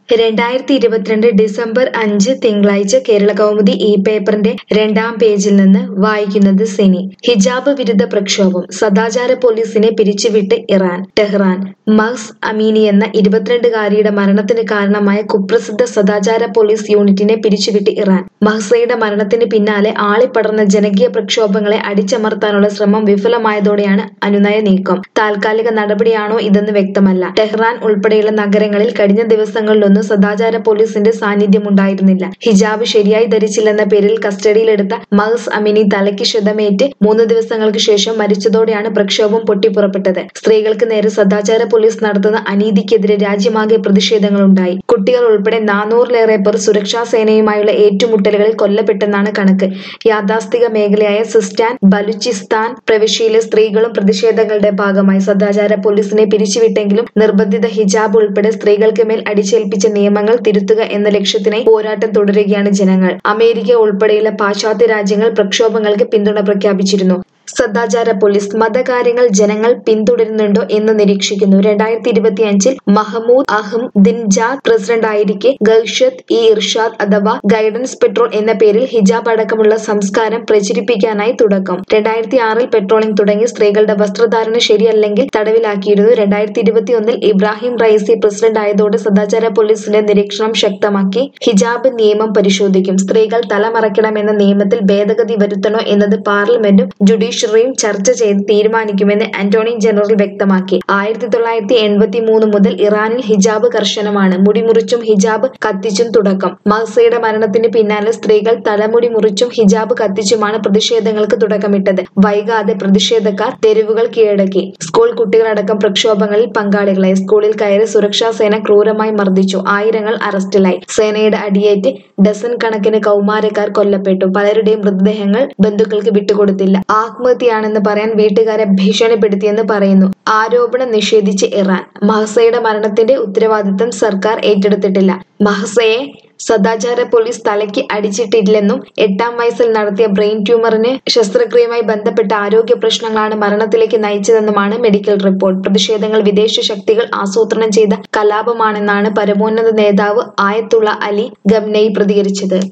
രണ്ടായിരത്തി ഇരുപത്തിരണ്ട് ഡിസംബർ അഞ്ച് തിങ്കളാഴ്ച കേരള കൗമുദി ഈ പേപ്പറിന്റെ രണ്ടാം പേജിൽ നിന്ന് വായിക്കുന്നത് സിനി ഹിജാബ് വിരുദ്ധ പ്രക്ഷോഭം സദാചാര പോലീസിനെ പിരിച്ചുവിട്ട് ഇറാൻ ടെഹ്റാൻ മഹ്സ് അമീനി എന്ന ഇരുപത്തിരണ്ടുകാരിയുടെ മരണത്തിന് കാരണമായ കുപ്രസിദ്ധ സദാചാര പോലീസ് യൂണിറ്റിനെ പിരിച്ചുവിട്ട് ഇറാൻ മഹ്സയുടെ മരണത്തിന് പിന്നാലെ ആളിപ്പടർന്ന ജനകീയ പ്രക്ഷോഭങ്ങളെ അടിച്ചമർത്താനുള്ള ശ്രമം വിഫലമായതോടെയാണ് അനുനയ നീക്കം താൽക്കാലിക നടപടിയാണോ ഇതെന്ന് വ്യക്തമല്ല ടെഹ്റാൻ ഉൾപ്പെടെയുള്ള നഗരങ്ങളിൽ കഴിഞ്ഞ ദിവസങ്ങളിലൊന്നും സദാചാര പോലീസിന്റെ സാന്നിധ്യം ഉണ്ടായിരുന്നില്ല ഹിജാബ് ശരിയായി ധരിച്ചില്ലെന്ന പേരിൽ കസ്റ്റഡിയിലെടുത്ത മഹ്സ് അമിനി തലയ്ക്ക് ക്ഷതമേറ്റ് മൂന്ന് ദിവസങ്ങൾക്ക് ശേഷം മരിച്ചതോടെയാണ് പ്രക്ഷോഭം പൊട്ടിപ്പുറപ്പെട്ടത് സ്ത്രീകൾക്ക് നേരെ സദാചാര പോലീസ് നടത്തുന്ന അനീതിക്കെതിരെ രാജ്യമാകെ പ്രതിഷേധങ്ങളുണ്ടായി കുട്ടികൾ ഉൾപ്പെടെ നാനൂറിലേറെ പേർ സുരക്ഷാ സേനയുമായുള്ള ഏറ്റുമുട്ടലുകളിൽ കൊല്ലപ്പെട്ടെന്നാണ് കണക്ക് യാഥാസ്ഥിക മേഖലയായ സിസ്റ്റാൻ ബലുചിസ്ഥാൻ പ്രവിശ്യയിലെ സ്ത്രീകളും പ്രതിഷേധങ്ങളുടെ ഭാഗമായി സദാചാര പോലീസിനെ പിരിച്ചുവിട്ടെങ്കിലും നിർബന്ധിത ഹിജാബ് ഉൾപ്പെടെ സ്ത്രീകൾക്ക് മേൽ അടിച്ചേൽപ്പിച്ച നിയമങ്ങൾ തിരുത്തുക എന്ന ലക്ഷ്യത്തിനായി പോരാട്ടം തുടരുകയാണ് ജനങ്ങൾ അമേരിക്ക ഉൾപ്പെടെയുള്ള പാശ്ചാത്യ രാജ്യങ്ങൾ പ്രക്ഷോഭങ്ങൾക്ക് പിന്തുണ പ്രഖ്യാപിച്ചിരുന്നു സദാചാര പോലീസ് മതകാര്യങ്ങൾ ജനങ്ങൾ പിന്തുടരുന്നുണ്ടോ എന്ന് നിരീക്ഷിക്കുന്നു രണ്ടായിരത്തി ഇരുപത്തി അഞ്ചിൽ മഹമ്മൂദ് അഹമ്മദിൻജാദ് പ്രസിഡന്റായിരിക്കെ ഗൗഷത്ത് ഇ ഇർഷാദ് അഥവാ ഗൈഡൻസ് പെട്രോൾ എന്ന പേരിൽ ഹിജാബ് അടക്കമുള്ള സംസ്കാരം പ്രചരിപ്പിക്കാനായി തുടക്കം രണ്ടായിരത്തി ആറിൽ പെട്രോളിംഗ് തുടങ്ങി സ്ത്രീകളുടെ വസ്ത്രധാരണ ശരിയല്ലെങ്കിൽ തടവിലാക്കിയിരുന്നു രണ്ടായിരത്തി ഇരുപത്തി ഒന്നിൽ ഇബ്രാഹിം റൈസി പ്രസിഡന്റ് ആയതോടെ സദാചാര പോലീസിന്റെ നിരീക്ഷണം ശക്തമാക്കി ഹിജാബ് നിയമം പരിശോധിക്കും സ്ത്രീകൾ തലമറയ്ക്കണമെന്ന നിയമത്തിൽ ഭേദഗതി വരുത്തണോ എന്നത് പാർലമെന്റും ജുഡീഷ്യറിയും ചർച്ച ചെയ്ത് തീരുമാനിക്കുമെന്ന് അന്റോണി ജനറൽ വ്യക്തമാക്കി ആയിരത്തി തൊള്ളായിരത്തി എൺപത്തി മൂന്ന് മുതൽ ഇറാനിൽ ഹിജാബ് കർശനമാണ് മുടിമുറിച്ചും ഹിജാബ് കത്തിച്ചും തുടക്കം മഹ്സയുടെ മരണത്തിന് പിന്നാലെ സ്ത്രീകൾ തലമുടി മുറിച്ചും ഹിജാബ് കത്തിച്ചുമാണ് പ്രതിഷേധങ്ങൾക്ക് തുടക്കമിട്ടത് വൈകാതെ പ്രതിഷേധക്കാർ തെരുവുകൾ കീഴടക്കി സ്കൂൾ കുട്ടികളടക്കം പ്രക്ഷോഭങ്ങളിൽ പങ്കാളികളായി സ്കൂളിൽ കയറി സുരക്ഷാ സേന ക്രൂരമായി മർദ്ദിച്ചു ആയിരങ്ങൾ അറസ്റ്റിലായി സേനയുടെ അടിയേറ്റ് ഡസൻ കണക്കിന് കൗമാരക്കാർ കൊല്ലപ്പെട്ടു പലരുടെയും മൃതദേഹങ്ങൾ ബന്ധുക്കൾക്ക് വിട്ടുകൊടുത്തില്ല ആത്മഹത്യയാണെന്ന് പറയാൻ വീട്ടുകാരെ ഭീഷണിപ്പെടുത്തിയെന്ന് പറയുന്നു ആരോപണം നിഷേധിച്ച് ഇറാൻ മഹസയുടെ മരണത്തിന്റെ ഉത്തരവാദിത്തം സർക്കാർ ഏറ്റെടുത്തിട്ടില്ല മഹസയെ സദാചാര പോലീസ് തലയ്ക്ക് അടിച്ചിട്ടില്ലെന്നും എട്ടാം വയസ്സിൽ നടത്തിയ ബ്രെയിൻ ട്യൂമറിന് ശസ്ത്രക്രിയയുമായി ബന്ധപ്പെട്ട ആരോഗ്യ പ്രശ്നങ്ങളാണ് മരണത്തിലേക്ക് നയിച്ചതെന്നുമാണ് മെഡിക്കൽ റിപ്പോർട്ട് പ്രതിഷേധങ്ങൾ വിദേശ ശക്തികൾ ആസൂത്രണം ചെയ്ത കലാപമാണെന്നാണ് പരമോന്നത നേതാവ് ആയത്തുള്ള അലി ഗംനെയ് പ്രതികരിച്ചത്